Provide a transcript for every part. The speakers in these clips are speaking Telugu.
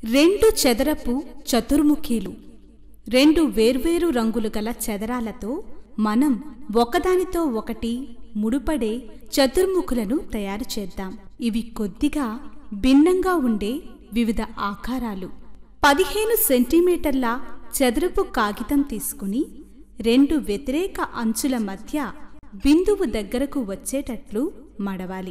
రెండు చదరపు చతుర్ముఖీలు రెండు వేర్వేరు రంగులు గల చదరాలతో మనం ఒకదానితో ఒకటి ముడిపడే చతుర్ముఖులను తయారు చేద్దాం ఇవి కొద్దిగా భిన్నంగా ఉండే వివిధ ఆకారాలు పదిహేను సెంటీమీటర్ల చదరపు కాగితం తీసుకుని రెండు వ్యతిరేక అంచుల మధ్య బిందువు దగ్గరకు వచ్చేటట్లు మడవాలి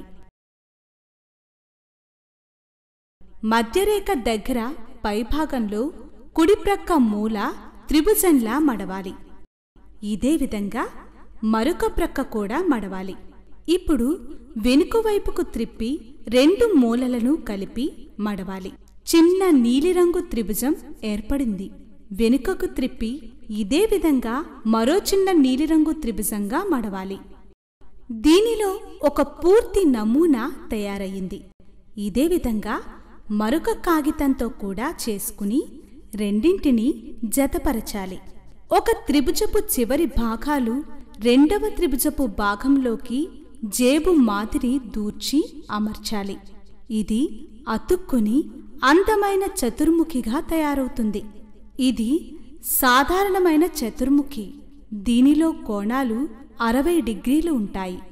మధ్యరేఖ దగ్గర పైభాగంలో కుడి ప్రక్క మూల త్రిభుజంలా మడవాలి ఇదే విధంగా మరొక ప్రక్క కూడా మడవాలి ఇప్పుడు వెనుక వైపుకు త్రిప్పి రెండు మూలలను కలిపి మడవాలి చిన్న నీలిరంగు త్రిభుజం ఏర్పడింది వెనుకకు త్రిప్పి ఇదే విధంగా మరో చిన్న నీలిరంగు త్రిభుజంగా మడవాలి దీనిలో ఒక పూర్తి నమూనా తయారయ్యింది ఇదే విధంగా మరొక కాగితంతో కూడా చేసుకుని రెండింటిని జతపరచాలి ఒక త్రిభుజపు చివరి భాగాలు రెండవ త్రిభుజపు భాగంలోకి జేబు మాదిరి దూర్చి అమర్చాలి ఇది అతుక్కుని అందమైన చతుర్ముఖిగా తయారవుతుంది ఇది సాధారణమైన చతుర్ముఖి దీనిలో కోణాలు అరవై డిగ్రీలు ఉంటాయి